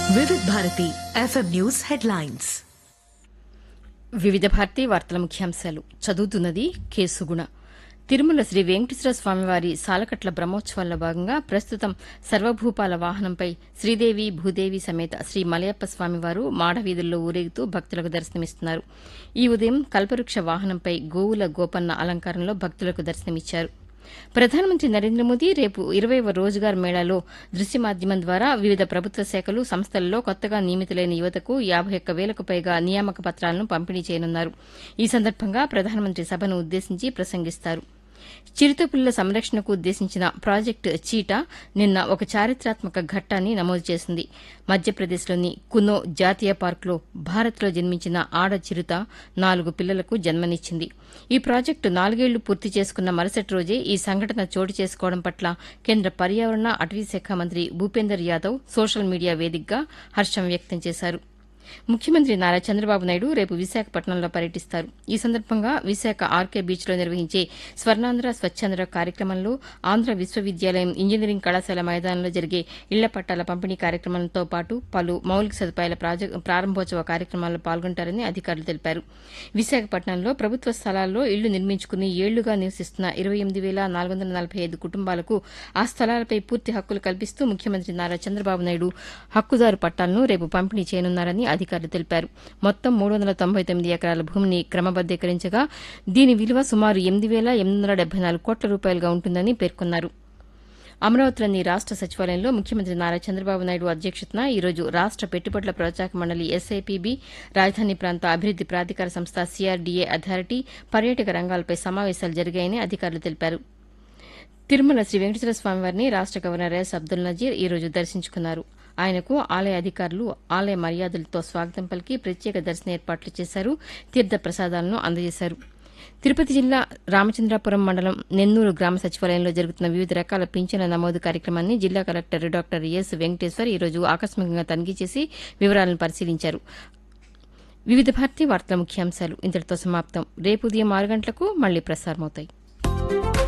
వివిధ Bharati FM news headlines వివిధ భారతీ వార్తల ముఖ్యాంశాలు చదువుతున్నది కె సుగుణ తిరుమల శ్రీ వెంకటేశ్వర స్వామివారి సాలకట్ల బ్రహ్మోత్సవాల్లో భాగంగా ప్రస్తుతం సర్వభూపాల వాహనంపై శ్రీదేవి భూదేవి సమేత శ్రీ మలయప్ప స్వామివారు మాడవీధుల్లో ఊరేగుతూ భక్తులకు దర్శనమిస్తున్నారు ఈ ఉదయం కల్పవృక్ష వాహనంపై గోవుల గోపన్న అలంకారంలో భక్తులకు దర్శనమిచ్చారు ప్రధానమంత్రి నరేంద్ర మోదీ రేపు ఇరవైవ రోజ్గార్ మేళాలో దృశ్య మాధ్యమం ద్వారా వివిధ ప్రభుత్వ శాఖలు సంస్థలలో కొత్తగా నియమితులైన యువతకు యాబై ఒక్క వేలకు పైగా నియామక పత్రాలను పంపిణీ చేయనున్నారు ఈ సందర్భంగా ప్రధానమంత్రి సభను ఉద్దేశించి ప్రసంగిస్తారు చిరుతపుల్ల సంరక్షణకు ఉద్దేశించిన ప్రాజెక్టు చీటా నిన్న ఒక చారిత్రాత్మక ఘట్టాన్ని నమోదు చేసింది మధ్యప్రదేశ్లోని కునో జాతీయ పార్కులో భారత్లో జన్మించిన ఆడ చిరుత నాలుగు పిల్లలకు జన్మనిచ్చింది ఈ ప్రాజెక్టు నాలుగేళ్లు పూర్తి చేసుకున్న మరుసటి రోజే ఈ సంఘటన చోటు చేసుకోవడం పట్ల కేంద్ర పర్యావరణ అటవీ శాఖ మంత్రి భూపేందర్ యాదవ్ సోషల్ మీడియా వేదికగా హర్షం వ్యక్తం చేశారు ముఖ్యమంత్రి నారా చంద్రబాబు నాయుడు రేపు విశాఖపట్నంలో పర్యటిస్తారు ఈ సందర్భంగా విశాఖ ఆర్కే బీచ్లో నిర్వహించే స్వర్ణాంధ్ర స్వచ్ఛాంధ్ర కార్యక్రమంలో ఆంధ్ర విశ్వవిద్యాలయం ఇంజనీరింగ్ కళాశాల మైదానంలో జరిగే ఇళ్ల పట్టాల పంపిణీ కార్యక్రమంతో పాటు పలు మౌలిక సదుపాయాల ప్రాజెక్టు ప్రారంభోత్సవ కార్యక్రమాల్లో పాల్గొంటారని అధికారులు తెలిపారు విశాఖపట్నంలో ప్రభుత్వ స్థలాల్లో ఇళ్లు నిర్మించుకుని ఏళ్లుగా నివసిస్తున్న ఇరవై ఎనిమిది వేల నాలుగు వందల నలభై ఐదు కుటుంబాలకు ఆ స్థలాలపై పూర్తి హక్కులు కల్పిస్తూ ముఖ్యమంత్రి నారా చంద్రబాబు నాయుడు హక్కుదారు పట్టాలను రేపు పంపిణీ చేయనున్నారని అధికారులు తెలిపారు మొత్తం మూడు వందల తొంభై తొమ్మిది ఎకరాల భూమిని క్రమబద్దీకరించగా దీని విలువ సుమారు ఎనిమిది వేల ఎనిమిది వందల డెబ్బై నాలుగు కోట్ల రూపాయలుగా ఉంటుందని పేర్కొన్నారు అమరావతిలోని రాష్ట సచివాలయంలో ముఖ్యమంత్రి నారా చంద్రబాబు నాయుడు అధ్యక్షతన ఈరోజు రాష్ట పెట్టుబడుల ప్రోత్సాహక మండలి ఎస్ఐపిబి రాజధాని ప్రాంత అభివృద్ది ప్రాధికార సంస్థ సిఆర్డీఏ అథారిటీ పర్యాటక రంగాలపై సమావేశాలు జరిగాయని అధికారులు తెలిపారు తిరుమల శ్రీ వెంకటేశ్వర స్వామివారిని రాష్ట గవర్నర్ ఎస్ అబ్దుల్ నజీర్ ఈ రోజు దర్శించుకున్నారు ఆయనకు ఆలయ అధికారులు ఆలయ మర్యాదలతో స్వాగతం పలికి ప్రత్యేక దర్శన ఏర్పాట్లు చేశారు తీర్థ ప్రసాదాలను అందజేశారు తిరుపతి జిల్లా రామచంద్రాపురం మండలం నెన్నూరు గ్రామ సచివాలయంలో జరుగుతున్న వివిధ రకాల పింఛన్ల నమోదు కార్యక్రమాన్ని జిల్లా కలెక్టర్ డాక్టర్ ఎస్ వెంకటేశ్వర్ ఈ రోజు ఆకస్మికంగా తనిఖీ చేసి వివరాలను పరిశీలించారు వివిధ భారతీ వార్తల ముఖ్యాంశాలు ఇంతటితో సమాప్తం రేపు ఉదయం ఆరు గంటలకు మళ్లీ ప్రసారమవుతాయి